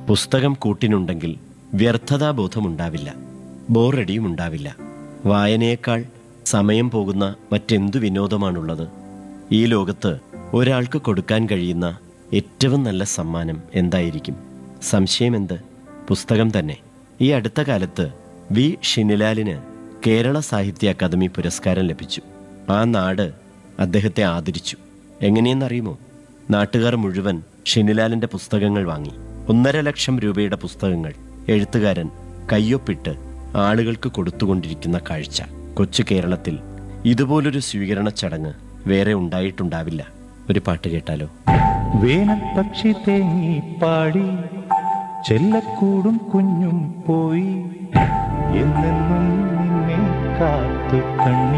പുസ്തകം കൂട്ടിനുണ്ടെങ്കിൽ വ്യർത്ഥതാബോധമുണ്ടാവില്ല ബോറടിയും ഉണ്ടാവില്ല വായനയേക്കാൾ സമയം പോകുന്ന മറ്റെന്തു വിനോദമാണുള്ളത് ഈ ലോകത്ത് ഒരാൾക്ക് കൊടുക്കാൻ കഴിയുന്ന ഏറ്റവും നല്ല സമ്മാനം എന്തായിരിക്കും സംശയമെന്ത് പുസ്തകം തന്നെ ഈ അടുത്ത കാലത്ത് വി ഷിനിലാലിന് കേരള സാഹിത്യ അക്കാദമി പുരസ്കാരം ലഭിച്ചു ആ നാട് അദ്ദേഹത്തെ ആദരിച്ചു എങ്ങനെയെന്നറിയുമോ നാട്ടുകാർ മുഴുവൻ ഷിനിലാലിന്റെ പുസ്തകങ്ങൾ വാങ്ങി ഒന്നര ലക്ഷം രൂപയുടെ പുസ്തകങ്ങൾ എഴുത്തുകാരൻ കയ്യൊപ്പിട്ട് ആളുകൾക്ക് കൊടുത്തുകൊണ്ടിരിക്കുന്ന കാഴ്ച കൊച്ചു കേരളത്തിൽ ഇതുപോലൊരു സ്വീകരണ ചടങ്ങ് വേറെ ഉണ്ടായിട്ടുണ്ടാവില്ല ഒരു പാട്ട് കേട്ടാലോ വേനൽ പക്ഷി തേങ്ങി പാടി ചെല്ലക്കൂടും കുഞ്ഞും പോയി എന്നെന്നും നിന്നെ കാത്തു കണ്ണി